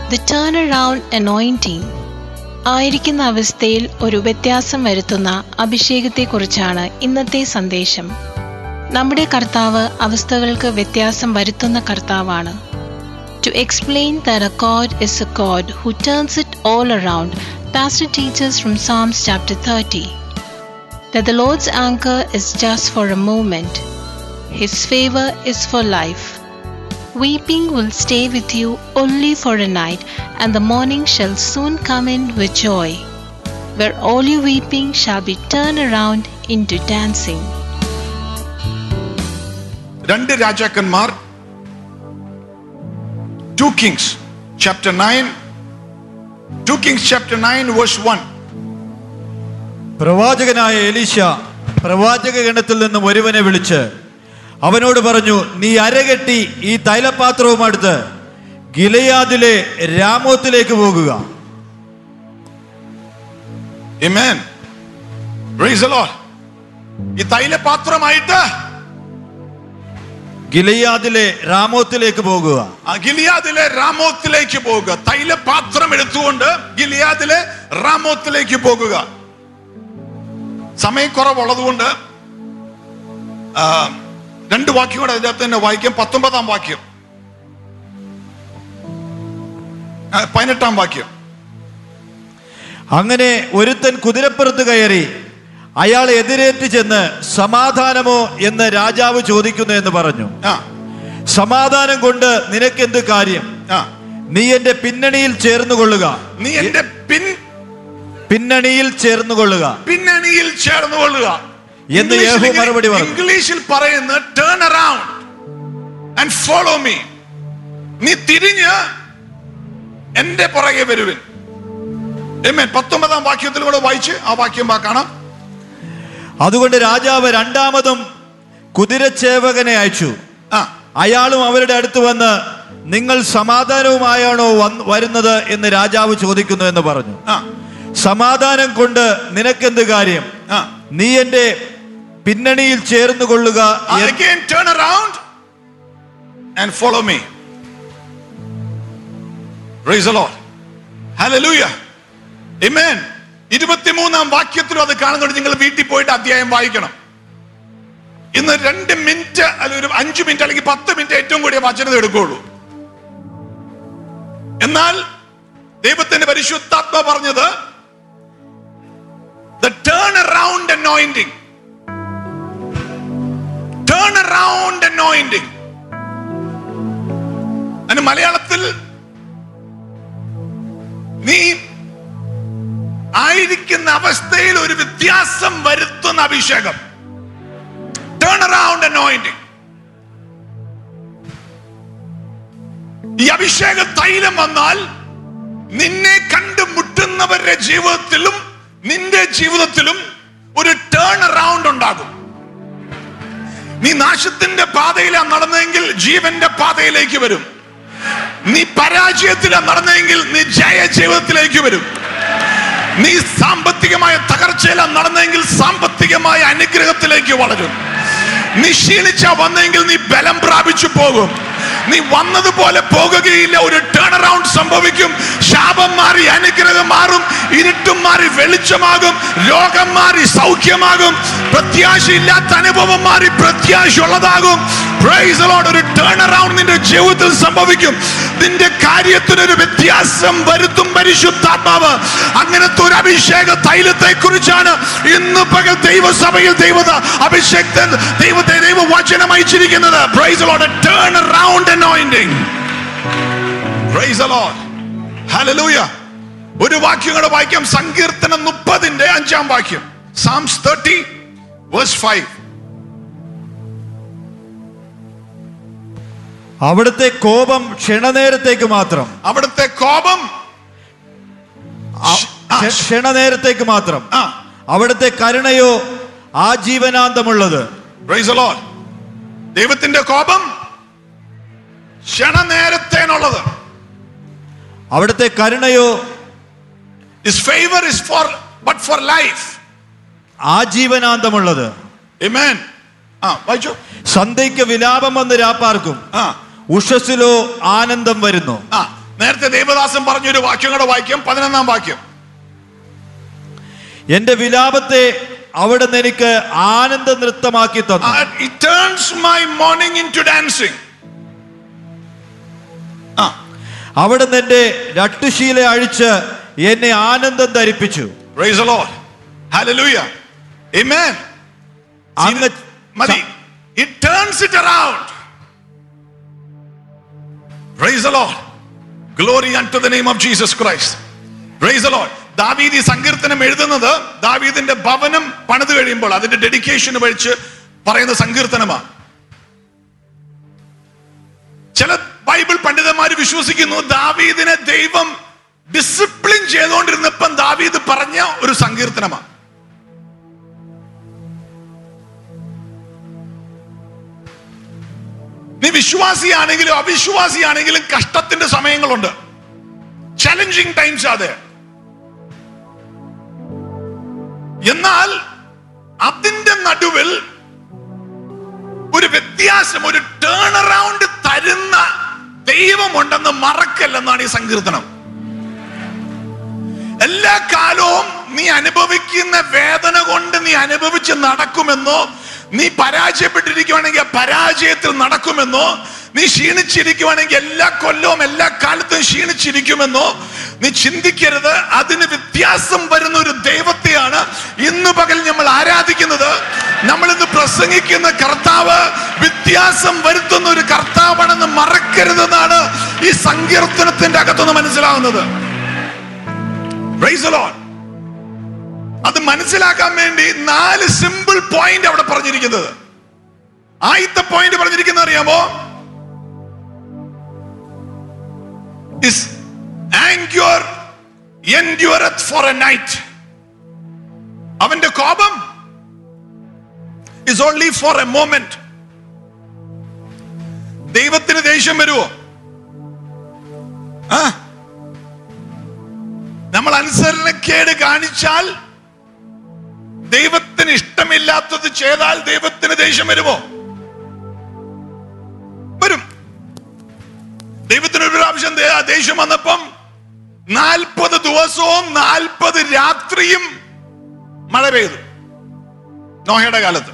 The turn around anointing ആയിരിക്കുന്ന അവസ്ഥയിൽ ഒരു വ്യത്യാസം വരുത്തുന്ന അഭിഷേകത്തെക്കുറിച്ചാണ് ഇന്നത്തെ സന്ദേശം നമ്മുടെ കർത്താവ് അവസ്ഥകൾക്ക് വ്യത്യാസം വരുത്തുന്ന കർത്താവാണ് to explain the God is a God who turns it all around pastor teachers from Psalms chapter thirty that the Lord's anchor is just for a moment. His favor is for life. Weeping will stay with you only for a night, and the morning shall soon come in with joy, where all your weeping shall be turned around into dancing. രണ്ട് രാജാക്കന്മാർ two Kings chapter nine two Kings chapter nine verse one പ്രവാചകനായ Elisha പ്രവാചക ഗണത്തിൽ നിന്നും ഒരുവനെ വിളിച്ച് അവനോട് പറഞ്ഞു നീ അരകെട്ടി ഈ തൈലപാത്രവുമെടുത്ത് ഗിലയാദിലെ രാമോത്തിലേക്ക് പോകുക Amen. Praise the Lord. ഈ തൈലപാത്രമായിട്ട് ഗിലയാദിലെ രാമോത്തിലേക്ക് പോകുക ആ ഗിലിയാദിലെ റാമോത്തിലേക്ക് പോകുക തൈലപാത്രം എടുത്തുകൊണ്ട് ഗിലിയാദിലെ റാമോത്തിലേക്ക് പോകുക സമയക്കുറവുള്ളതുകൊണ്ട് ആ, രണ്ട് വാക്യം കൂടെ അതിനകത്ത് തന്നെ വായിക്കാം പത്തൊമ്പതാം വാക്യം ആ, പതിനെട്ടാം വാക്യം അങ്ങനെ ഒരുത്തൻ കുതിരപ്പുറത്ത് കയറി അയാൾ എതിരേറ്റ് ചെന്ന് സമാധാനമോ എന്ന് രാജാവ് ചോദിക്കുന്നു എന്ന് പറഞ്ഞു ആ സമാധാനം കൊണ്ട് നിനക്കെന്ത് കാര്യം ആ നീ എന്റെ പിന്നണിയിൽ ചേർന്നുകൊള്ളുക നീ എന്റെ പിൻ പിന്നണിയിൽ ചേർന്നുകൊള്ളുക പിന്നണിയിൽ ചേർന്ന് കൊള്ളുക എന്ന് യേഹൂ ഇംഗ്ലീഷിൽ മറുപടി പറഞ്ഞു. ഇംഗ്ലീഷിൽ പറയുന്ന turn around and follow me നീ തിരിഞ്ഞ് എന്റെ പുറകെ വരുവിൻ Amen. പത്തൊമ്പതാം വാക്യത്തിൽ കൂടെ വായിച്ച് ആ വാക്യം വാ കാണാം അതുകൊണ്ട് രാജാവ് രണ്ടാമതും കുതിരച്ചേവകനെ അയച്ചു ആ അയാളും അവരുടെ അടുത്ത് വന്ന് നിങ്ങൾ സമാധാനവുമായാണോ വന്ന് വരുന്നത് എന്ന് രാജാവ് ചോദിക്കുന്നു എന്ന് പറഞ്ഞു ആ സമാധാനം കൊണ്ട് നിനക്കെന്ത് കാര്യം ആ നീ എന്റെ പിന്നണിയിൽ ചേർന്നുകൊള്ളുക എന്ന് again turn around and follow me praise the lord hallelujah amen ഇരുപത്തിമൂന്നാം വാക്യത്തിലും അത് കാണുന്നുണ്ട് നിങ്ങൾ വീട്ടിൽ പോയിട്ട് അധ്യായം വായിക്കണം ഇന്ന് രണ്ട് മിനിറ്റ് അല്ലെങ്കിൽ ഒരു അഞ്ചു മിനിറ്റ് അല്ലെങ്കിൽ പത്ത് മിനിറ്റ് ഏറ്റവും കൂടിയ വചനത എടുക്കുകയുള്ളൂ എന്നാൽ ദൈവത്തിന്റെ പരിശുദ്ധാത്മ പറഞ്ഞത് the turn around anointing turn around anointing അതിന് മലയാളത്തിൽ നീ ആയിരിക്കുന്ന അവസ്ഥയിൽ ഒരു വ്യത്യാസം വരുത്തുന്ന അഭിഷേകം ടേൺ അറൗണ്ട് അനോയിന്റിങ് ഈ അഭിഷേക തൈലം വന്നാൽ നിന്നെ കണ്ടുമുട്ടുന്നവരുടെ ജീവിതത്തിലും നിന്റെ ജീവിതത്തിലും ഒരു ടേൺ അറൗണ്ട് ഉണ്ടാകും നീ നാശത്തിന്റെ പാതയിലാണ് നടന്നെങ്കിൽ ജീവന്റെ പാതയിലേക്ക് വരും നീ പരാജയത്തിലാണ് നടന്നെങ്കിൽ നീ ജയ ജീവിതത്തിലേക്ക് വരും നീ സാമ്പത്തികമായ തകർച്ചയിലാണ് നടന്നെങ്കിൽ സാമ്പത്തികമായ അനുഗ്രഹത്തിലേക്ക് വളരും നീ ക്ഷീണിച്ച വന്നെങ്കിൽ നീ ബലം പ്രാപിച്ചു പോകും നീ വന്നതുപോലെ പോകുകയില്ല ഒരു ടേൺ അറൗണ്ട് സംഭവിക്കും ശാപം മാറി അനുഗ്രഹം മാറും ഇരുട്ടും മാറി വെളിച്ചമാകും രോഗം മാറി സൗഖ്യമാകും പ്രത്യാശയില്ലാത്ത അനുഭവം മാറി പ്രത്യാശയുള്ളതാകും Praise the Lord. ഒരു ടേൺ അറൗണ്ട് നിന്റെ ജീവിതത്തിൽ സംഭവിക്കും നിന്റെ കാര്യത്തിന് ഒരു വ്യത്യാസം വരുത്തും പരിശുദ്ധാത്മാവ് അങ്ങനത്തെ ഒരു അഭിഷേക തൈലത്തെ കുറിച്ചാണ് ഇന്ന് പകൽ ദൈവസഭയിൽ ദൈവത അഭിഷേകൻ ദൈവത്തെ ദൈവ വചനം അയച്ചിരിക്കുന്നത് Praise the Lord. A turn around anointing. Praise the Lord. Hallelujah. ഒരു വാക്യം കൂടെ വായിക്കാം സങ്കീർത്തനം മുപ്പതിന്റെ അഞ്ചാം വാക്യം സാംസ് തേർട്ടി വേഴ്സ് ഫൈവ് അവിടുത്തെ കോപം ക്ഷണനേരത്തേക്ക് മാത്രം അവിടുത്തെ കോപം അ- ആ, ക്ഷ- ക്ഷണനേരത്തേക്ക് മാത്രം ആ അവിടുത്തെ കരുണയോ ആജീവനാന്തമുള്ളത് Praise the Lord. ദൈവത്തിന്റെ കോപം ക്ഷണനേരത്തേനുള്ളത് അവിടുത്തെ കരുണയോ His favor is for but for life. ആജീവനാന്തമുള്ളത് Amen. ആ വായിച്ചു സന്ധ്യയ്ക്ക് വിലാപം വന്ന് രാപ്പാർക്കും ആ ഉഷസ്സിലോ ആനന്ദം വരുന്നു ആ നേരത്തെ ദേവദാസൻ പറഞ്ഞൊരു വാക്യം കൂടെ വാക്യം പതിനൊന്നാം വാക്യം എന്റെ വിലാപത്തെ അവിടുന്ന് എനിക്ക് ആനന്ദ നൃത്തമാക്കി തന്നു it turns my mourning into dancing ആ അവിടുന്ന് എന്റെ രട്ടുശീല അഴിച്ച് എന്നെ ആനന്ദം ധരിപ്പിച്ചു praise the Lord hallelujah amen അങ്ങ് മതി it turns it around praise the lord glory unto the name of jesus christ praise the lord ദാവീദ് ഈ സങ്കീർത്തനം എഴുതുന്നത് ദാവീദിന്റെ ഭവനം പണിത് കഴിയുമ്പോൾ അതിന്റെ ഡെഡിക്കേഷൻ വഴിച്ച് പറയുന്ന സങ്കീർത്തനമാണ് ചില ബൈബിൾ പണ്ഡിതന്മാർ വിശ്വസിക്കുന്നു ദാവീദിനെ ദൈവം ഡിസിപ്ലിൻ ചെയ്തുകൊണ്ടിരുന്നപ്പം ദാവീദ് പറഞ്ഞ ഒരു സങ്കീർത്തനമാണ് നീ വിശ്വാസിയാണെങ്കിലും അവിശ്വാസിയാണെങ്കിലും കഷ്ടത്തിന്റെ സമയങ്ങളുണ്ട് ചലഞ്ചിങ് ടൈംസ് അതെ എന്നാൽ അതിന്റെ നടുവിൽ ഒരു വ്യത്യാസം ഒരു ടേൺ അറൗണ്ട് തരുന്ന ദൈവമുണ്ടെന്ന് മറക്കല്ലെന്നാണ് ഈ സങ്കീർത്തനം എല്ലാ കാലവും നീ അനുഭവിക്കുന്ന വേദന കൊണ്ട് നീ അനുഭവിച്ച് നടക്കുമെന്നോ നീ പരാജയപ്പെട്ടിരിക്കുവാണെങ്കിൽ ആ പരാജയത്തിൽ നടക്കുമെന്നോ നീ ക്ഷീണിച്ചിരിക്കുവാണെങ്കിൽ എല്ലാ കൊല്ലവും എല്ലാ കാലത്തും ക്ഷീണിച്ചിരിക്കുമെന്നോ നീ ചിന്തിക്കരുത് അതിന് വ്യത്യാസം വരുന്ന ഒരു ദൈവത്തെയാണ് ഇന്ന് പകൽ നമ്മൾ ആരാധിക്കുന്നത് നമ്മൾ ഇന്ന് പ്രസംഗിക്കുന്ന കർത്താവ് വ്യത്യാസം വരുത്തുന്ന ഒരു കർത്താവാണെന്ന് മറക്കരുതെന്നാണ് ഈ സങ്കീർത്തനത്തിന്റെ അകത്തുനിന്ന് മനസ്സിലാവുന്നത് Praise the Lord. അത് മനസ്സിലാക്കാൻ വേണ്ടി നാല് സിമ്പിൾ പോയിന്റ് അവിടെ പറഞ്ഞിരിക്കുന്നത് ആദ്യത്തെ പോയിന്റ് പറഞ്ഞിരിക്കുന്നത് അറിയാമോ is anger endureth for a night അവന്റെ കോപം is only for a moment ദൈവത്തിന് ദേഷ്യം വരുമോ ആ നമ്മൾ അനുസരണക്കേട് കാണിച്ചാൽ ദൈവത്തിന് ഇഷ്ടമില്ലാത്തത് ചെയ്താൽ ദൈവത്തിന് ദേഷ്യം വരുമോ വരും ദൈവത്തിന് ഒരു പ്രാവശ്യം ദേ- ദേഷ്യം വന്നപ്പം നാൽപ്പത് ദിവസവും നാൽപ്പത് രാത്രിയും മഴ പെയ്തു നോഹയുടെ കാലത്ത്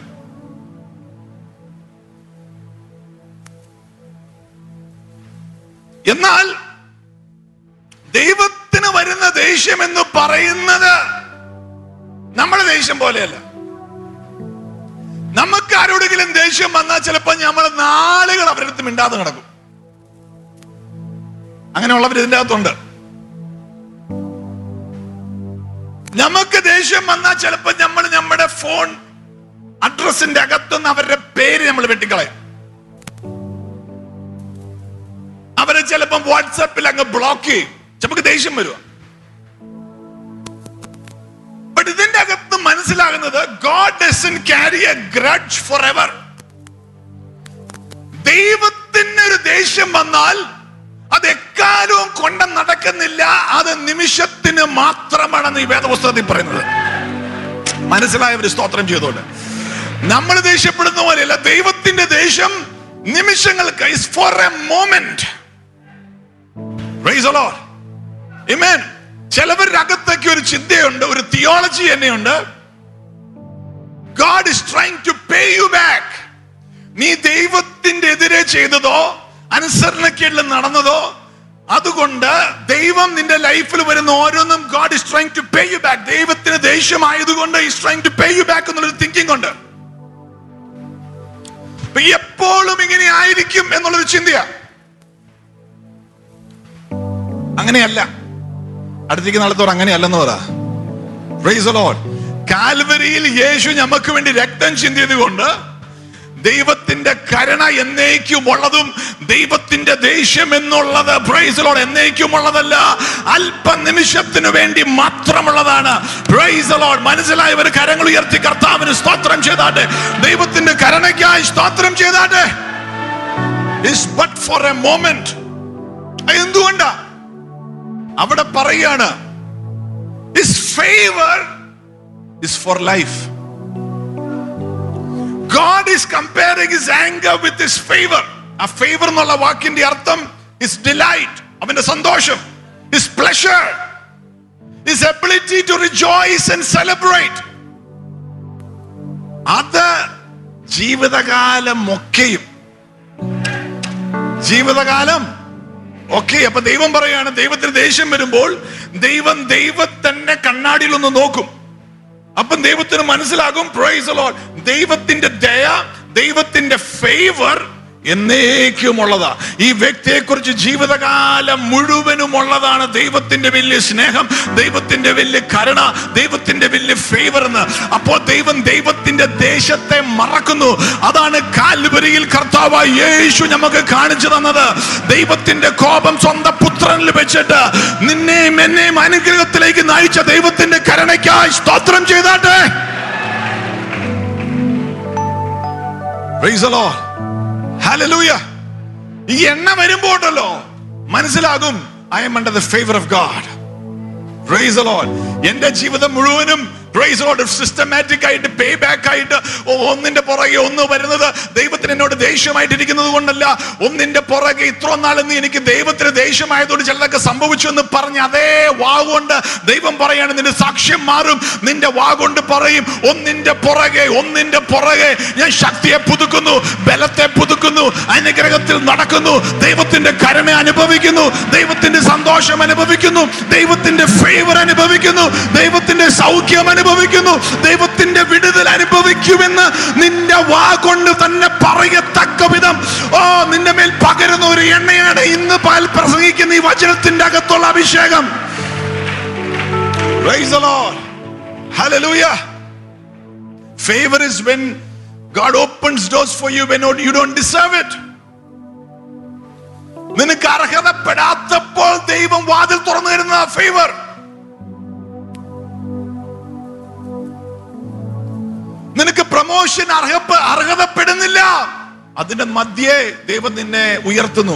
എന്നാൽ ദൈവത്തിന് വരുന്ന ദേഷ്യം എന്ന് പറയുന്നത് നമ്മുടെ ദേഷ്യം പോലെയല്ല നമുക്ക് ആരോടെങ്കിലും ദേഷ്യം വന്നാൽ ചിലപ്പോൾ നമ്മൾ നാളുകൾ അവരുടെ അടുത്ത് മിണ്ടാതെ നടക്കും അങ്ങനെയുള്ളവർ ഇതിന്റെ അകത്തുണ്ട് നമുക്ക് ദേഷ്യം വന്നാൽ ചിലപ്പോൾ നമ്മൾ നമ്മുടെ ഫോൺ അഡ്രസ്സിന്റെ അകത്തുനിന്ന് അവരുടെ പേര് നമ്മൾ വെട്ടിക്കളയും അവരെ ചിലപ്പം വാട്സാപ്പിൽ അങ്ങ് ബ്ലോക്ക് ചെയ്യും നമുക്ക് ദേഷ്യം വരുക ബട്ട് ഇതിന്റെ അകത്ത് മനസ്സിലാകുന്നത് God doesn't carry a grudge forever ദൈവത്തിന് ഒരു ദേഷ്യം വന്നാൽ അത് എക്കാലവും കൊണ്ട നടക്കുന്നില്ല അത് നിമിഷത്തിന് മാത്രമാണെന്ന് ഈ വേദപുസ്തകത്തിൽ പറയുന്നത് മനസ്സിലായവര് സ്തോത്രം ചെയ്തോണ്ട് നമ്മൾ ദേഷ്യപ്പെടുന്ന പോലെയല്ല ദൈവത്തിന്റെ ദേഷ്യം നിമിഷങ്ങൾക്ക് is for a moment Amen. ചിലവരുടെ അകത്തൊക്കെ ഒരു ചിന്തയുണ്ട് ഒരു തിയോളജി തന്നെയുണ്ട് God is trying to pay you back നീ ദൈവത്തിന്റെ എതിരെ ചെയ്തതോ അനുസരണക്കേടിൽ നടന്നതോ അതുകൊണ്ട് ദൈവം നിന്റെ ലൈഫിൽ വരുന്ന ഓരോന്നും God is trying to pay you back ദൈവത്തിന് ദേഷ്യമായതുകൊണ്ട് is trying to pay you back എന്നുള്ളൊരു തിങ്കിങ് ഉണ്ട് അപ്പൊ എപ്പോഴും ഇങ്ങനെ ആയിരിക്കും എന്നുള്ളൊരു ചിന്തയാ അങ്ങനെയല്ല അടുത്തേക്ക് നാളത്തോട് അങ്ങനെയല്ലെന്ന് പറ Praise the Lord. കാൽവരിയിൽ യേശു നമുക്ക് വേണ്ടി രക്തം ചിന്തിയത് കൊണ്ട് ദൈവത്തിന്റെ കരുണ എന്നേക്കും ഉള്ളതും ദൈവത്തിന്റെ ദേഷ്യം എന്നുള്ളത് പ്രൈസ് ലോഡ് എന്നേക്കും ഉള്ളതല്ല അല്പ നിമിഷത്തിനു വേണ്ടി മാത്രമുള്ളതാണ് പ്രൈസ് ലോഡ് മനസ്സിലായവർ കരങ്ങൾ ഉയർത്തി കർത്താവിന് സ്തോത്രം ചെയ്താട്ടെ ദൈവത്തിന്റെ കരുണയ്ക്കായി സ്തോത്രം ചെയ്താട്ടെ is but for a moment എന്തുകൊണ്ടാ അവിടെ പറയാണ് his favour is for life God is comparing his anger with his favour ആ ഫേവർ എന്നുള്ള വാക്കിന്റെ അർത്ഥം ഹിസ് ഡിലൈറ്റ് അവന്റെ സന്തോഷം his pleasure his ability to rejoice and celebrate അത് ജീവിതകാലം ഒക്കെയും ജീവിതകാലം ഒക്കെ അപ്പൊ ദൈവം പറയാണ് ദൈവത്തിന് ദേഷ്യം വരുമ്പോൾ ദൈവം ദൈവത്തന്നെ കണ്ണാടിയിൽ ഒന്ന് നോക്കും അപ്പം ദൈവത്തിന് മനസ്സിലാകും പ്രൈസ് ലോഡ് ദൈവത്തിന്റെ ദയ ദൈവത്തിന്റെ ഫേവർ എന്നേക്കുമുള്ളതാ ഈ വ്യക്തിയെ കുറിച്ച് ജീവിതകാലം മുഴുവനും ഉള്ളതാണ് ദൈവത്തിന്റെ വലിയ സ്നേഹം ദൈവത്തിന്റെ വലിയ കരുണ ദൈവത്തിന്റെ വലിയ ഫേവർ എന്ന് അപ്പോൾ ദൈവം ദൈവത്തിന്റെ ദേശത്തെ മറക്കുന്നു അതാണ് കാൽവരിയിൽ കർത്താവായ യേശു നമുക്ക് കാണിച്ചു തന്നത് ദൈവത്തിന്റെ കോപം സ്വന്തം പുത്രനിൽ വെച്ചിട്ട് നിന്നെയും എന്നെയും അനുഗ്രഹത്തിലേക്ക് നയിച്ച ദൈവത്തിന്റെ കരുണയ്ക്കായി സ്തോത്രം ചെയ്താട്ടെ Praise the Lord. Hallelujah. ഈ എണ്ണ വരുമ്പോണ്ടല്ലോ മനസ്സിലാകും I am under the favour of God praise the Lord. എന്റെ ജീവിതം മുഴുവനും പ്രൈസ് ലോഡ് സിസ്റ്റമാറ്റിക് ആയിട്ട് പേ ബാക്ക് ആയിട്ട് ഓ, ഒന്നിന്റെ പുറകെ ഒന്ന് വരുന്നത് ദൈവത്തിന് എന്നോട് ദേഷ്യമായിട്ടിരിക്കുന്നത് കൊണ്ടല്ല ഒന്നിന്റെ പുറകെ ഇത്ര നാൾ നീ എനിക്ക് ദൈവത്തിന് ദേഷ്യമായതുകൊണ്ട് ചിലതൊക്കെ സംഭവിച്ചു എന്ന് പറഞ്ഞ് അതേ വാഗുകൊണ്ട് ദൈവം പറയാണ് നിന്റെ സാക്ഷ്യം മാറും നിന്റെ വാഗുകൊണ്ട് പറയും ഒന്നിന്റെ പുറകെ ഒന്നിന്റെ പുറകെ ഞാൻ ശക്തിയെ പുതുക്കുന്നു ബലത്തെ പുതുക്കുന്നു അനുഗ്രഹത്തിൽ നടക്കുന്നു ദൈവത്തിന്റെ കരുണ അനുഭവിക്കുന്നു ദൈവത്തിന്റെ സന്തോഷം അനുഭവിക്കുന്നു ദൈവത്തിന്റെ ഫേവർ അനുഭവിക്കുന്നു ദൈവത്തിന്റെ സൗഖ്യം അനുഭവിക്കുന്നു ദൈവത്തിന്റെ വിടുതൽ അനുഭവിക്കുമെന്ന് നിന്റെ വാ കൊണ്ട് തന്നെ പറയത്തക്ക വിധം ഓ നിന്റെ മേൽ പകരുന്ന ഒരു എണ്ണയാണ് ഇന്ന് പാൽ പ്രസംഗിക്കുന്ന ഈ വചനത്തിന്റെ അകത്തുള്ള അഭിഷേകം Praise the Lord. Hallelujah. Favor is when God opens doors for you when you don't deserve it. നിനക്ക് അർഹതപ്പെടാത്തപ്പോൾ ദൈവം വാതിൽ തുറന്നു തരുന്ന ഫേവർ നിനക്ക് പ്രൊമോഷൻ അർഹപ്പ അർഹതപ്പെടുന്നില്ല അതിന്റെ മധ്യേ ദൈവം നിന്നെ ഉയർത്തുന്നു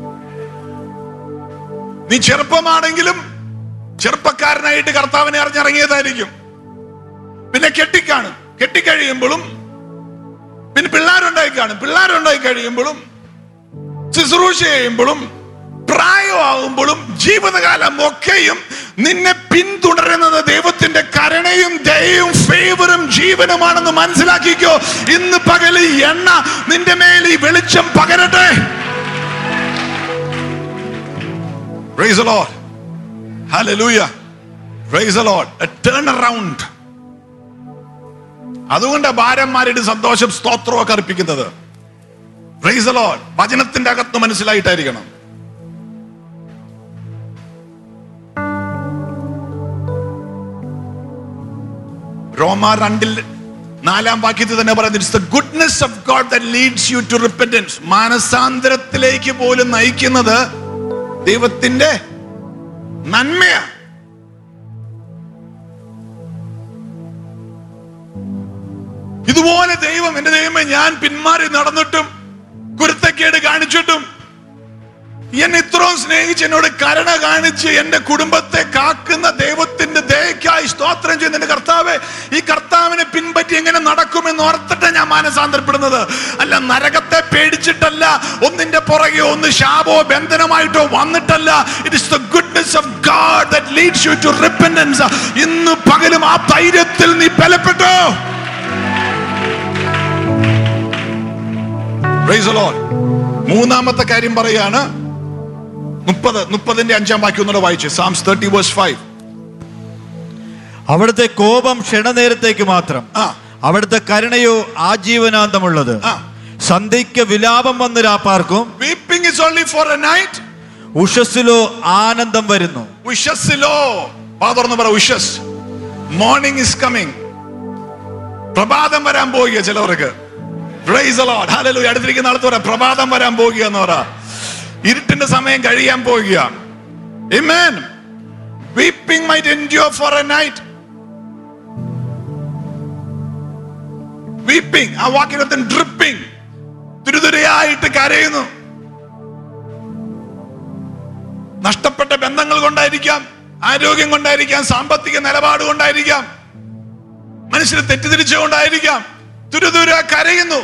നീ ചെറുപ്പമാണെങ്കിലും ചെറുപ്പക്കാരനായിട്ട് കർത്താവിനെ അറിഞ്ഞിറങ്ങിയതായിരിക്കും പിന്നെ കെട്ടിക്കാണും കെട്ടിക്കഴിയുമ്പോഴും പിന്നെ പിള്ളേരുണ്ടായി കാണും പിള്ളേരുണ്ടായി കഴിയുമ്പോഴും ശുശ്രൂഷ ചെയ്യുമ്പോഴും പ്രായമാകുമ്പോഴും ജീവിതകാലം ഒക്കെയും നിന്നെ പിന്തുടരുന്നത് ദൈവത്തിന്റെ കരുണയും ദയയും ഫേവറും ജീവനുമാണെന്ന് മനസ്സിലാക്കിക്കോ ഇന്ന് പകൽ ഈ എണ്ണ നിന്റെ മേൽ ഈ വെളിച്ചം പകരട്ടെ Praise the Lord. Hallelujah. Praise the Lord. A turnaround. അതുകൊണ്ട് ഭാര്യന്മാരുടെ സന്തോഷം സ്തോത്രമൊക്കെ അർപ്പിക്കുന്നത് Praise the Lord. വചനത്തിന്റെ അകത്ത് മനസ്സിലായിട്ടായിരിക്കണം റോമ രണ്ടിൽ നാലാം വാക്യത്തിൽ തന്നെ പറയുന്നത് it's the goodness of God that leads you to repentance മാനസാന്തരത്തിലേക്ക് പോലും നയിക്കുന്നത് ദൈവത്തിന്റെ നന്മയാ ഇതുപോലെ ദൈവം എന്റെ ദൈവമേ ഞാൻ പിന്മാറി നടന്നിട്ടും കുരുത്തക്കേട് കാണിച്ചിട്ടും എന്നെ ഇത്രയും സ്നേഹിച്ച് എന്നോട് കരുണ കാണിച്ച് എന്റെ കുടുംബത്തെ കാക്കുന്ന ദൈവത്തിന്റെ ദയക്കായി സ്തോത്രം ചെയ്യുന്ന എന്റെ കർത്താവെ ഈ കർത്താവിനെ പിൻപറ്റി എങ്ങനെ നടക്കുമെന്ന് ഓർത്തിട്ട് ഞാൻ മാനസാന്തരപ്പെടുന്നത് അല്ല നരകത്തെ പേടിച്ചിട്ടല്ല ഒന്നിന്റെ പുറകെ ഒന്ന് ശാപോ ബന്ധനമായിട്ടോ വന്നിട്ടല്ല it is the goodness of God that leads you to repentance ഇന്ന് പകലും ആ ധൈര്യത്തിൽ നീ ബലപ്പെട്ടോ Praise the Lord. മൂന്നാമത്തെ കാര്യം പറയാണ് മുപ്പത് മുപ്പതിന്റെ അഞ്ചാം വാക്യം ഒന്നുകൂടെ വായിച്ചു സാംസ് തേർട്ടി വേഴ്സ് ഫൈവ് അവിടുത്തെ കോപം ക്ഷണനേരത്തേക്ക് മാത്രം ആ. അവിടുത്തെ കരുണയോ ആജീവനാന്തമുള്ളത് ആ. സന്ധ്യയ്ക്ക് വിലാപം വന്ന് രാപ്പാർക്കും weeping is only for a night ഉഷസ്സിലോ ആനന്ദം വരുന്നു ഉഷസ്സിലോ തുറന്ന് പറ ഉഷസ് മോർണിംഗ് ഇസ് കമ്മിങ് പ്രഭാതം വരാൻ പോവുക ചിലവർക്ക് Praise the Lord. Hallelujah. അടുത്തിരിക്കുന്ന ആളത്ത് പറ പ്രഭാതം വരാൻ പോവുക എന്ന് പറ ഇരുട്ടിന്റെ സമയം കഴിയാൻ പോവുക Amen. Weeping might endure for a night. Weeping. ആ വാക്കിനകത്ത് ഡ്രിപ്പിംഗ് തുരുതുരയായിട്ട് കരയുന്നു നഷ്ടപ്പെട്ട ബന്ധങ്ങൾ കൊണ്ടായിരിക്കാം ആരോഗ്യം കൊണ്ടായിരിക്കാം സാമ്പത്തിക നിലപാട് കൊണ്ടായിരിക്കാം മനുഷ്യരെ തെറ്റിദ്ധരിച്ചുകൊണ്ടായിരിക്കാം തുരുതുര കരയുന്നു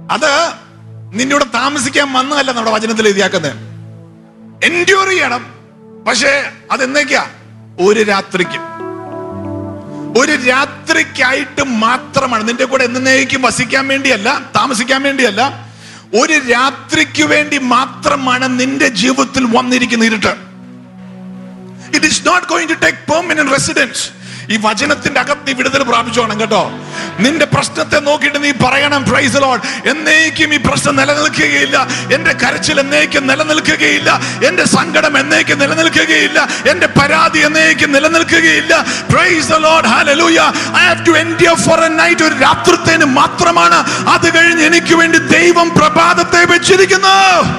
അത് നിന്റെ കൂടെ താമസിക്കാൻ വന്നതല്ല നമ്മുടെ വചനത്തിൽ എഴുതിയാക്കുന്നത് എൻഡ്യൂർ ചെയ്യണം പക്ഷേ അത് എന്നേക്കാ ഒരു രാത്രിക്ക് ഒരു രാത്രിക്കായിട്ട് മാത്രമാണ് നിന്റെ കൂടെ എന്നേക്കും വസിക്കാൻ വേണ്ടിയല്ല താമസിക്കാൻ വേണ്ടിയല്ല ഒരു രാത്രിക്ക് വേണ്ടി മാത്രമാണ് നിന്റെ ജീവിതത്തിൽ വന്നിരിക്കുന്ന ഇരുട്ട് it is not going to take permanent residence ഈ വചനത്തിന്റെ അകത്ത് നീ വിടുതൽ പ്രാപിച്ചോണം കേട്ടോ നിന്റെ പ്രശ്നത്തെ നോക്കിയിട്ട് നീ പറയണം പ്രൈസ് ലോഡ് എന്നേക്കും ഈ പ്രശ്നം നിലനിൽക്കുകയില്ല എന്റെ കരച്ചിൽ എന്നേക്കും നിലനിൽക്കുകയില്ല എന്റെ സങ്കടം എന്നേക്കും നിലനിൽക്കുകയില്ല എന്റെ പരാതി എന്നേക്കും നിലനിൽക്കുകയില്ല praise Lord hallelujah I have to endure for a night ഒരു രാത്രിത്തേന് മാത്രമാണ് അത് കഴിഞ്ഞ് എനിക്ക് വേണ്ടി ദൈവം പ്രഭാതത്തെ വെച്ചിരിക്കുന്നു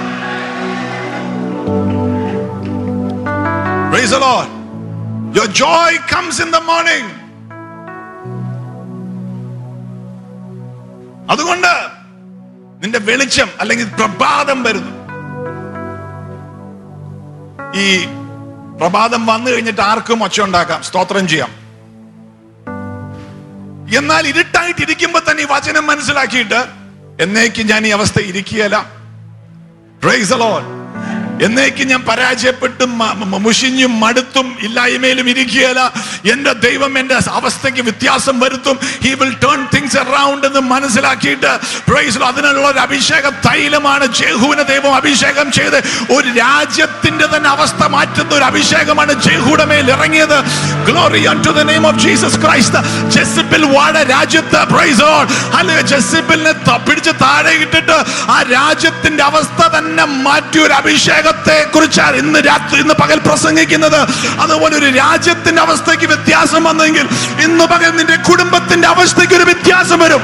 Praise the Lord. Your joy comes in the morning. അതുകൊണ്ട് നിന്റെ വെളിച്ചം അല്ലെങ്കിൽ പ്രഭാതം വരുന്നു ഈ പ്രഭാതം വന്നു കഴിഞ്ഞിട്ട് ആർക്കും ഒച്ച ഉണ്ടാക്കാം സ്തോത്രം ചെയ്യാം എന്നാൽ ഇരുട്ടായിട്ട് ഇരിക്കുമ്പോ തന്നെ ഈ വചനം മനസ്സിലാക്കിയിട്ട് എന്നേക്കും ഞാൻ ഈ അവസ്ഥ ഇരിക്കുകയല്ല Praise the Lord. എന്നേക്കും ഞാൻ പരാജയപ്പെട്ടും മ- മ- മുഷിഞ്ഞും മടുത്തും ഇല്ലായ്മയിലും ഇരിക്കുകയല്ല എന്റെ ദൈവം എന്റെ അവസ്ഥയ്ക്ക് വ്യത്യാസം വരുത്തും he will turn things around എന്ന് മനസ്സിലാക്കിയിട്ട് praise the Lord. അതിനുള്ള ഒരു അഭിഷേക തൈലമാണ് ജേഹുവിനെ ദൈവം അഭിഷേകം ചെയ്ത് ഒരു രാജ്യത്തിന്റെ തന്നെ അവസ്ഥ മാറ്റുന്ന ഒരു അഭിഷേകമാണ് ജേഹുയുടെ മേൽ ഇറങ്ങിയത് glory to the name of Jesus Christ ജെസിബിൽ വാഴ രാജ്യത്ത് പ്രൈസ് അല്ലെ ജെസിബിലിനെ ത- പിടിച്ച് താഴെ ഇട്ടിട്ട് ആ രാജ്യത്തിന്റെ അവസ്ഥ തന്നെ മാറ്റിയ ഒരു അഭിഷേകത്തെ കുറിച്ചാണ് ഇന്ന് രാത്രി ഇന്ന് പകൽ പ്രസംഗിക്കുന്നത് അതുപോലെ ഒരു രാജ്യത്തിന്റെ അവസ്ഥയ്ക്ക് വ്യത്യാസം വന്നെങ്കിൽ ഇന്ന് പകൽ നിന്റെ കുടുംബത്തിന്റെ അവസ്ഥയ്ക്ക് ഒരു വ്യത്യാസം വരും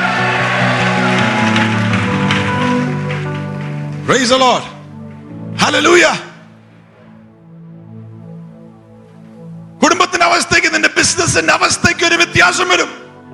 Praise the Lord. Hallelujah. കുടുംബത്തിന്റെ അവസ്ഥയ്ക്ക് നിന്റെ ബിസിനസിന്റെ അവസ്ഥയ്ക്ക് ഒരു വ്യത്യാസം വരും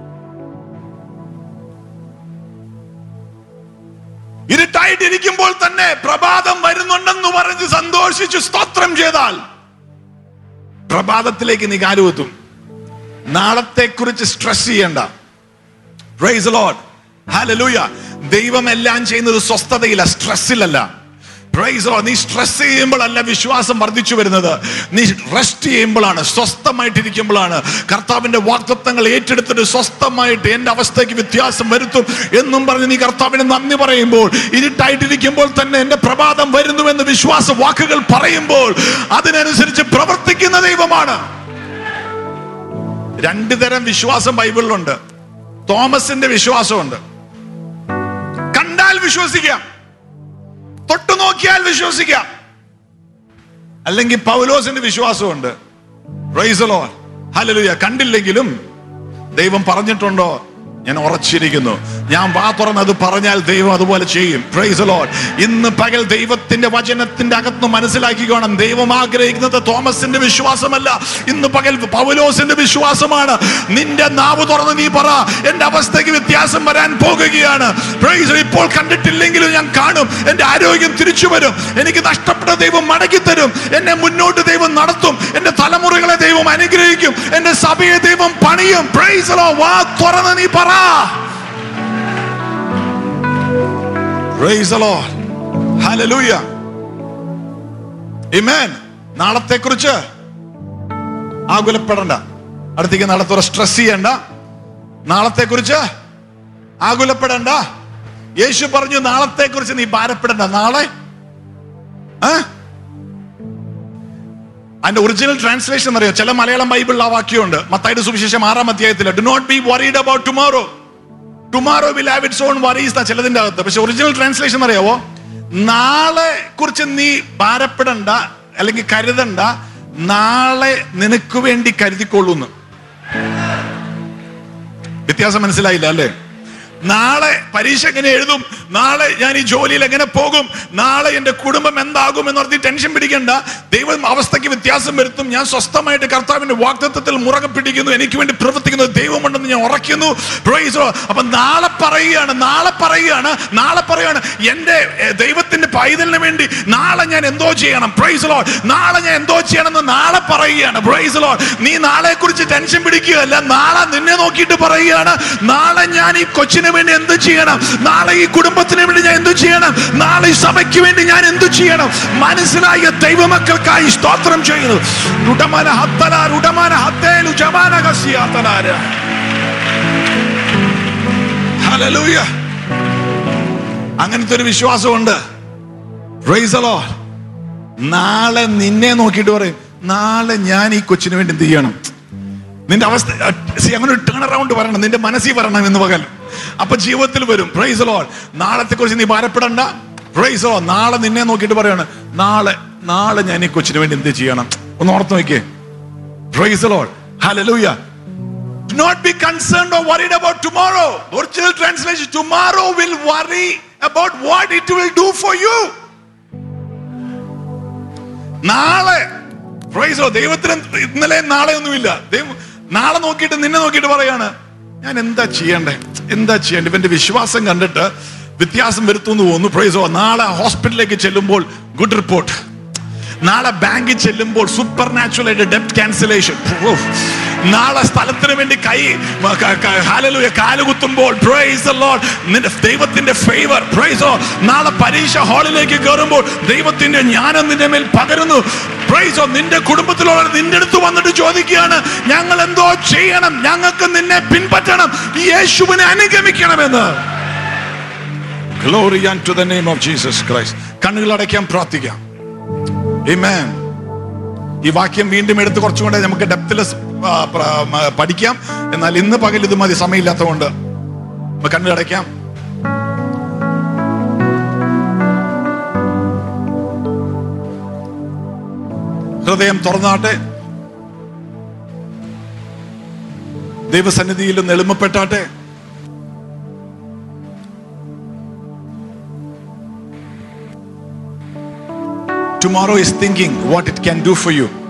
ഇരുട്ടായിട്ടിരിക്കുമ്പോൾ തന്നെ പ്രഭാതം വരുന്നുണ്ടെന്ന് പറഞ്ഞ് സന്തോഷിച്ച് സ്തോത്രം ചെയ്താൽ പ്രഭാതത്തിലേക്ക് നീ കാലുകുത്തും നാളത്തെ കുറിച്ച് സ്ട്രെസ് ചെയ്യണ്ട പ്രൈസ് ലോഡ് ഹല്ലേലൂയ ദൈവം എല്ലാം ചെയ്യുന്നത് സ്വസ്ഥതയില്ല സ്ട്രെസ്സിലല്ല പ്രൈസ് ലോഡ് നീ സ്ട്രെസ് ചെയ്യുമ്പോഴല്ല വിശ്വാസം വർദ്ധിച്ചു വരുന്നത് നീ റെസ്റ്റ് ചെയ്യുമ്പോഴാണ് സ്വസ്ഥമായിട്ടിരിക്കുമ്പോഴാണ് കർത്താവിന്റെ വാക്തത്വങ്ങൾ ഏറ്റെടുത്തിട്ട് സ്വസ്ഥമായിട്ട് എന്റെ അവസ്ഥയ്ക്ക് വ്യത്യാസം വരുത്തും എന്നും പറഞ്ഞ് നീ കർത്താവിന് നന്ദി പറയുമ്പോൾ ഇരുട്ടായിട്ടിരിക്കുമ്പോൾ തന്നെ എന്റെ പ്രഭാതം വരുന്നുവെന്ന് വിശ്വാസ വാക്കുകൾ പറയുമ്പോൾ അതിനനുസരിച്ച് പ്രവർത്തിക്കുന്ന ദൈവമാണ് രണ്ടു തരം വിശ്വാസം ബൈബിളിലുണ്ട് തോമസിന്റെ വിശ്വാസമുണ്ട് കണ്ടാൽ വിശ്വസിക്കാം തൊട്ടു നോക്കിയാൽ വിശ്വസിക്കാം അല്ലെങ്കിൽ പൗലോസിന്റെ വിശ്വാസമുണ്ട് റൈസലോ ഹല്ലേലൂയ കണ്ടില്ലെങ്കിലും ദൈവം പറഞ്ഞിട്ടുണ്ടോ ഞാൻ ഉറച്ചിരിക്കുന്നു ഞാൻ വാ തുറന്നത് പറഞ്ഞാൽ ദൈവം അതുപോലെ ചെയ്യും പ്രൈസ് ലോഡ് ഇന്ന് പകൽ ദൈവത്തിന്റെ വചനത്തിന്റെ അകത്ത് മനസ്സിലാക്കിക്കോണം ദൈവം ആഗ്രഹിക്കുന്നത് തോമസിന്റെ വിശ്വാസമല്ല ഇന്ന് പകൽ പൗലോസിന്റെ വിശ്വാസമാണ് നിന്റെ നാവ് തുറന്ന് നീ പറ എന്റെ അവസ്ഥയ്ക്ക് വ്യത്യാസം വരാൻ പോകുകയാണ് പ്രൈസ് ഇപ്പോൾ കണ്ടിട്ടില്ലെങ്കിലും ഞാൻ കാണും എന്റെ ആരോഗ്യം തിരിച്ചു വരും എനിക്ക് നഷ്ടപ്പെട്ട ദൈവം മടക്കി തരും എന്നെ മുന്നോട്ട് ദൈവം നടത്തും എന്റെ തലമുറകളെ ദൈവം അനുഗ്രഹിക്കും എന്റെ സഭയെ ദൈവം പണിയും പ്രൈസ് ലോ വാ തുറന്ന് നീ പറ പ്രൈസ് ലോ ഹല്ലേലൂയ ആമേൻ നാളത്തെ കുറിച്ച് ആകുലപ്പെടണ്ട അടുത്തേക്ക് നാളത്തോടെ സ്ട്രെസ് ചെയ്യണ്ട നാളത്തെ കുറിച്ച് ആകുലപ്പെടണ്ട യേശു പറഞ്ഞു നാളത്തെ കുറിച്ച് നീ ഭാരപ്പെടണ്ട നാളെ ആ? അതിന്റെ ഒറിജിനൽ ട്രാൻസ്ലേഷൻ അറിയോ ചില മലയാളം ബൈബിളിൽ ആ വാക്യമുണ്ട് മത്തായുടെ സുവിശേഷം ആറാം അധ്യായത്തിൽ do not be worried about tomorrow tomorrow will have its own worries ചിലതിന്റെ അകത്ത് പക്ഷെ ഒറിജിനൽ ട്രാൻസ്ലേഷൻ അറിയാവോ നാളെ കുറിച്ച് നീ ഭാരപ്പെടണ്ട അല്ലെങ്കിൽ കരുതണ്ട നാളെ നിനക്ക് വേണ്ടി കരുതിക്കൊള്ളുന്നു വ്യത്യാസം മനസ്സിലായില്ല അല്ലേ നാളെ പരീക്ഷ എങ്ങനെ എഴുതും നാളെ ഞാൻ ഈ ജോലിയിൽ എങ്ങനെ പോകും നാളെ എന്റെ കുടുംബം എന്താകും എന്ന് പറഞ്ഞ് ടെൻഷൻ പിടിക്കണ്ട ദൈവം അവസ്ഥയ്ക്ക് വ്യത്യാസം വരുത്തും ഞാൻ സ്വസ്ഥമായിട്ട് കർത്താവിന്റെ വാഗ്ദത്വത്തിൽ മുറകെ പിടിക്കുന്നു എനിക്ക് വേണ്ടി പ്രവർത്തിക്കുന്ന ദൈവമുണ്ടെന്ന് ഞാൻ ഉറയ്ക്കുന്നു Praise the Lord. അപ്പൊ നാളെ പറയുകയാണ് നാളെ പറയുകയാണ് നാളെ പറയുകയാണ് എന്റെ എ, ദൈവത്തിന്റെ പൈതലിന് വേണ്ടി നാളെ ഞാൻ എന്തോ ചെയ്യണം പ്രൈസ് ലോ നാളെ ഞാൻ എന്തോ ചെയ്യണമെന്ന് നാളെ പറയുകയാണ് പ്രൈസ് ലോ നീ നാളെ കുറിച്ച് ടെൻഷൻ പിടിക്കുകയല്ല നാളെ നിന്നെ നോക്കിയിട്ട് പറയുകയാണ് നാളെ ഞാൻ ഈ കൊച്ചിനെ കൊച്ചിന് വേണ്ടി എന്ത് ചെയ്യണം നാളെ ഈ കുടുംബത്തിന് വേണ്ടി ഞാൻ എന്ത് ചെയ്യണം നാളെ ഈ സഭയ്ക്ക് വേണ്ടി ഞാൻ എന്ത് ചെയ്യണം മനസ്സിലായ ദൈവമക്കൾക്കായി സ്തോത്രം ചെയ്യുന്നു ഉടമന ഹത്തലാർ ഉടമന ഹത്തേലു ജമാന കസിയാത്തലാര് ഹല്ലേലൂയ അങ്ങനത്തെ ഒരു വിശ്വാസമുണ്ട് Praise the Lord. നാളെ നിന്നെ നോക്കിയിട്ട് പറയും നാളെ ഞാൻ ഈ കൊച്ചിന് വേണ്ടി എന്ത് ചെയ്യണം നിന്റെ അവസ്ഥ see, അങ്ങനെ ഒരു ടേൺ അറൗണ്ട് പറയണം നിന്റെ മനസ്സിൽ പറയണം എന്ന് പകൽ അപ്പൊ ജീവിതത്തിൽ വരും പ്രൈസ് ലോൾ നാളത്തെ കുറിച്ച് നീ ഭാരപ്പെടണ്ട പ്രൈസ് ലോ നാളെ നിന്നെ നോക്കിയിട്ട് പറയാണ് നാളെ നാളെ ഞാൻ ഈ കൊച്ചിന് വേണ്ടി എന്ത് ചെയ്യണം ഒന്ന് ഓർത്ത് നോക്കിയേ praise Lord hallelujah Do not be concerned or worried about tomorrow. Original translation tomorrow will worry about what it will do for you. നാളെ പ്രൈസോ ദൈവത്തിന് ഇന്നലെ നാളെ ഒന്നുമില്ല ദൈവം നാളെ നോക്കിയിട്ട് നിന്നെ നോക്കിയിട്ട് പറയാണ് ഞാൻ എന്താ ചെയ്യണ്ടേ എന്താ ചെയ്യണ്ടേ ഇവന്റെ വിശ്വാസം കണ്ടിട്ട് വ്യത്യാസം വരുത്തുന്നു തോന്നുന്നു പ്രൈസോ നാളെ ഹോസ്പിറ്റലിലേക്ക് ചെല്ലുമ്പോൾ ഗുഡ് റിപ്പോർട്ട് നാളെ ബാങ്കിൽ ചെല്ലുമ്പോൾ സൂപ്പർ നാച്ചുറൽ ആയിട്ട് ഡെപ്റ്റ് ക്യാൻസലേഷൻ നാളെ സ്ഥലത്തിന് വേണ്ടി കൈ ഹാലലൂയ കാലുകുത്തുമ്പോൾ praise the Lord. നിന്റെ ദൈവത്തിന്റെ ഫേവർ പ്രൈസോ നാളെ പരീക്ഷ ഹാളിലേക്ക് കയറുമ്പോൾ ദൈവത്തിന്റെ ജ്ഞാനം നിന്റെ മേൽ പകരുന്നു പ്രൈസോ നിന്റെ കുടുംബത്തിലുള്ള നിന്റെ അടുത്ത് വന്നിട്ട് ചോദിക്കുകയാണ് ഞങ്ങൾ എന്തോ ചെയ്യണം ഞങ്ങൾക്ക് നിന്നെ പിൻപറ്റണം ഈ യേശുവിനെ അനുഗമിക്കണമെന്ന് glory to the name of Jesus Christ കണ്ണുകൾ അടയ്ക്കാൻ പ്രാർത്ഥിക്കാം Amen. ഈ വാക്യം വീണ്ടും എടുത്ത് കുറച്ചുകൂടെ നമുക്ക് ഡെപ്തിൽ പഠിക്കാം എന്നാൽ ഇന്ന് പകൽ ഇത് മതി സമയമില്ലാത്തതുകൊണ്ട് നമുക്ക് കണ്ണുകടയ്ക്കാം ഹൃദയം തുറന്നാട്ടെ ദൈവസന്നിധിയിൽ ഒന്ന് എളുമപ്പെട്ടാട്ടെ tomorrow is thinking what it can do for you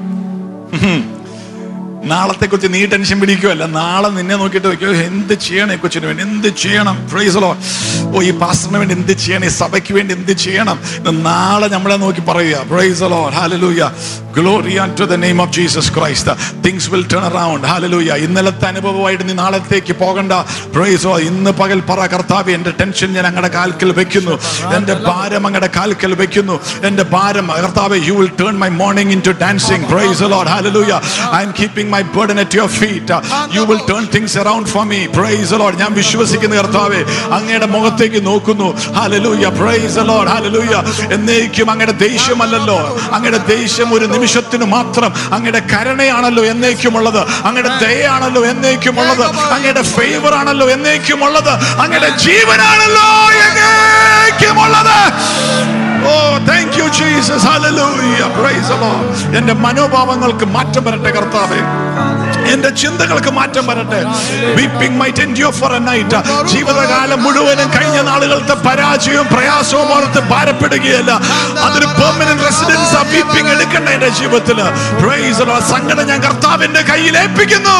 നാളത്തെ കുറിച്ച് നീ ടെൻഷൻ പിടിക്കുമല്ല നാളെ നിന്നെ നോക്കിയിട്ട് നോക്കിയോ എന്ത് ചെയ്യണം ഈ കൊച്ചിന് വേണ്ടി എന്ത് ചെയ്യണം പ്രൈസലോ ഓ ഈ പാസ്റ്ററിന് വേണ്ടി എന്ത് ചെയ്യണം ഈ സഭയ്ക്ക് വേണ്ടി എന്ത് ചെയ്യണം എന്ന് നാളെ നമ്മളെ നോക്കി പറയുക praise Lord hallelujah glory to the name of Jesus Christ things will turn around hallelujah ഇന്നലത്തെ അനുഭവമായിട്ട് നീ നാളത്തേക്ക് പോകണ്ട പ്രൈസോ ഇന്ന് പകൽ പറ കർത്താവ് എന്റെ ടെൻഷൻ ഞാൻ അങ്ങയുടെ കാൽക്കൽ വെക്കുന്നു എന്റെ ഭാരം അങ്ങയുടെ കാൽക്കൽ വെക്കുന്നു എന്റെ ഭാരം കർത്താവ് you will turn my mourning into dancing praise Lord hallelujah I am keeping my burden at your feet. Uh, You will turn things around for me. Praise the Lord. ഞാൻ വിശ്വസിക്കുന്ന കർത്താവേ അങ്ങയുടെ മുഖത്തേക്ക് നോക്കുന്നു hallelujah praise the Lord hallelujah എന്നേക്കും അങ്ങയുടെ ദേഷ്യമല്ലല്ലോ അങ്ങയുടെ ദേഷ്യം ഒരു നിമിഷത്തിന് മാത്രം അങ്ങയുടെ കരുണയാണല്ലോ എന്നേക്കുമുള്ളത് അങ്ങയുടെ ദയാണല്ലോ എന്നേക്കുമുള്ളത് അങ്ങയുടെ ഫേവർ ആണല്ലോ എന്നേക്കുമുള്ളത് അങ്ങയുടെ ജീവനാണല്ലോ എന്നേക്കുമുള്ളത് oh thank you Jesus hallelujah praise the Lord എന്റെ മനോഭാവങ്ങൾക്ക് മാറ്റം വരട്ടെ കർത്താവേ എന്റെ ചിന്തകൾക്ക് മാറ്റം വരട്ടെ weeping might endure for a night ജീവിതകാലം മുഴുവനും കഴിഞ്ഞ നാളുകളുടെ പരാജയവും പ്രയാസവും ഓർത്ത് ഭാരപ്പെടുകയല്ല അതൊരു പെർമനന്റ് റെസിഡൻസ് ആ വീപ്പിംഗ് എടുക്കണ്ട എന്റെ ജീവിതത്തിൽ പ്രൈസ് the Lord. സങ്കടം ഞാൻ കർത്താവിന്റെ കയ്യിൽ ഏൽപ്പിക്കുന്നു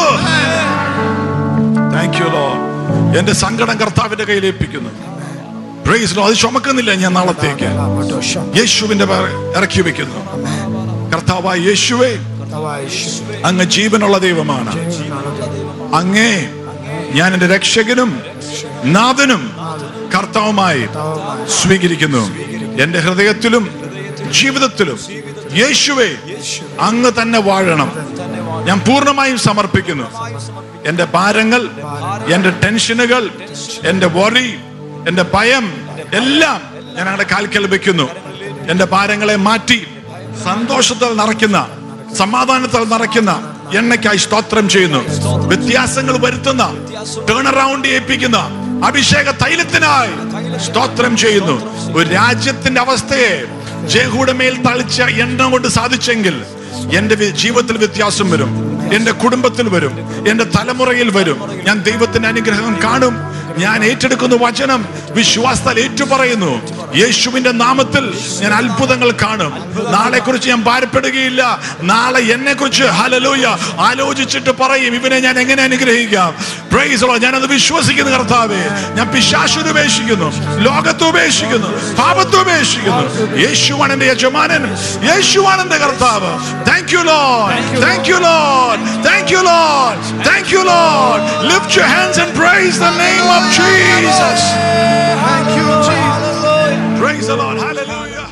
താങ്ക് യു ലോ എന്റെ സങ്കടം കർത്താവിന്റെ കയ്യിൽ ഏൽപ്പിക്കുന്നു പ്രൈസ് ലോ അത് ചുമക്കുന്നില്ല ഞാൻ നാളത്തേക്ക് യേശുവിന്റെ പേര് ഇറക്കി വെക്കുന്നു കർത്താവായ യേശുവേ അങ്ങ് ജീവനുള്ള ദൈവമാണ് അങ്ങേ ഞാൻ എന്റെ രക്ഷകനും നാഥനും കർത്താവുമായി സ്വീകരിക്കുന്നു എന്റെ ഹൃദയത്തിലും ജീവിതത്തിലും യേശുവെ അങ്ങ് തന്നെ വാഴണം ഞാൻ പൂർണ്ണമായും സമർപ്പിക്കുന്നു എന്റെ ഭാരങ്ങൾ എന്റെ ടെൻഷനുകൾ എന്റെ വറി എന്റെ ഭയം എല്ലാം ഞാൻ അങ്ങയുടെ കാൽക്കൽ വെക്കുന്നു എന്റെ ഭാരങ്ങളെ മാറ്റി സന്തോഷത്താൽ നിറയ്ക്കുന്ന സമാധാനത്താൽ നിറയ്ക്കുന്ന എണ്ണയ്ക്കായി സ്തോത്രം ചെയ്യുന്നു വ്യത്യാസങ്ങൾ വരുത്തുന്ന ടേൺ അറൗണ്ട് ഏൽപ്പിക്കുന്ന അഭിഷേക തൈലത്തിനായി സ്തോത്രം ചെയ്യുന്നു ഒരു രാജ്യത്തിന്റെ അവസ്ഥയെ ജയഹൂടെ മേൽ തളിച്ച എണ്ണ കൊണ്ട് സാധിച്ചെങ്കിൽ എന്റെ വി- ജീവിതത്തിൽ വ്യത്യാസം വരും എന്റെ കുടുംബത്തിൽ വരും എന്റെ തലമുറയിൽ വരും ഞാൻ ദൈവത്തിന്റെ അനുഗ്രഹം കാണും ഞാൻ ഏറ്റെടുക്കുന്ന വചനം വിശ്വാസത്താൽ ഏറ്റുപറയുന്നു യേശുവിന്റെ നാമത്തിൽ ഞാൻ അത്ഭുതങ്ങൾ കാണും നാളെ കുറിച്ച് ഞാൻ ഭാരപ്പെടുകയില്ല നാളെ എന്നെ കുറിച്ച് ഹലലൂയ ആലോചിച്ചിട്ട് പറയും ഇവനെ ഞാൻ എങ്ങനെ അനുഗ്രഹിക്കാം Praise the Lord. ഞാനത് വിശ്വസിക്കുന്നു കർത്താവേ ഞാൻ പിശാശുനെ ഉപേക്ഷിക്കുന്നു ലോകത്തെ ഉപേക്ഷിക്കുന്നു പാപത്തെ ഉപേക്ഷിക്കുന്നു യേശുവാണ് എന്റെ യജമാനൻ യേശുവാണ് എന്റെ കർത്താവ് thank you Lord thank you Lord thank you Lord thank you Lord Lift your hands and praise the name of Jesus. Thank you, Jesus. Praise the Lord. Hallelujah.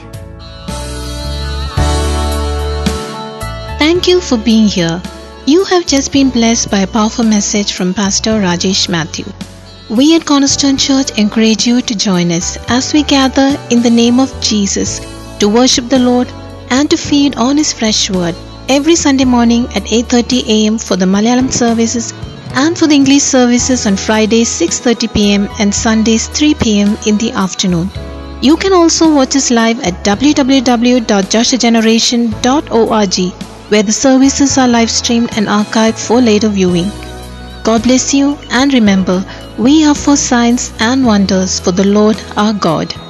Thank you for being here. You have just been blessed by a powerful message from Pastor Rajesh Matthew. We at Cornerstone Church encourage you to join us as we gather in the name of Jesus to worship the Lord and to feed on his fresh word every Sunday morning at 8:30 a.m. for the Malayalam services and for the English services on Fridays 6:30 p.m. and Sundays 3 p.m. in the afternoon. You can also watch us live at www.joshageneration.org where the services are live streamed and archived for later viewing. God bless you and remember, we are for signs and wonders for the Lord our God.